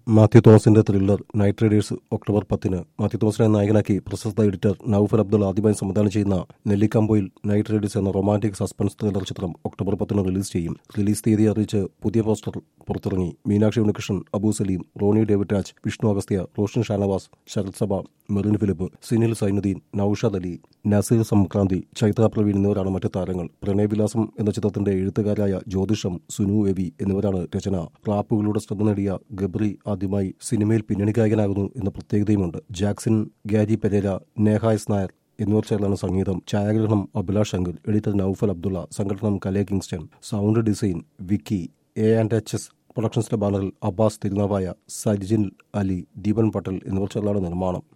മാത്യു തോമസിന്റെ thriller night Riders October പത്തിന് മാത്യു തോമസിനെ നായകനാക്കി പ്രശസ്ത എഡിറ്റർ നൌഫൽ അബ്ദുൾ ആദ്യമായി സംവിധാനം ചെയ്യുന്ന നെല്ലിക്കമ്പോയിൽ നൈറ്റ് റൈഡേഴ്സ് എന്ന റൊമാന്റിക് സസ്പെൻസ് ത്രില്ലർ ചിത്രം ഒക്ടോബർ പത്തിന് റിലീസ് ചെയ്യും റിലീസ് തീയതി അറിയിച്ച് പുതിയ പോസ്റ്റർ പുറത്തിറങ്ങി മീനാക്ഷി ഉണ്ണികൃഷ്ണൻ അബു സലീം റോണി ഡേവിഡ് രാജ് വിഷ്ണു അഗസ്ത്യ റോഷൻ ഷാനവാസ് ശരത് സഭ മെറിൻ ഫിലിപ്പ് സിനിൽ സൈനുദ്ദീൻ നൌഷാദ് അലി നസീർ സംക്രാന്തി ചൈത്ര പ്രവീൺ എന്നിവരാണ് മറ്റു താരങ്ങൾ പ്രണയവിലാസം എന്ന ചിത്രത്തിന്റെ എഴുത്തുകാരായ ജ്യോതിഷം സുനു എവി എന്നിവരാണ് രചന റാപ്പുകളുടെ ശ്രദ്ധ നേടിയ ഗബ്രി ആദ്യമായി സിനിമയിൽ പിന്നണി ഗായകനാകുന്നു എന്ന പ്രത്യേകതയുമുണ്ട് ജാക്സിൻ ഗാരി പെരേര നേഹായസ് നായർ എന്നിവർ ചേർന്നാണ് സംഗീതം ഛായാഗ്രഹണം അഭിലാഷ് ശങ്കർ എഡിറ്റർ നൌഫൽ അബ്ദുള്ള സംഘടനം Kale Kingston sound design Vicky A and H S പ്രൊഡക്ഷൻസിന്റെ ബാനറിൽ അബ്ബാസ് തിരുനാവായ സജിൻ അലി ദീപൻ പട്ടേൽ എന്നിവർ ചേർന്നാണ് നിർമ്മാണം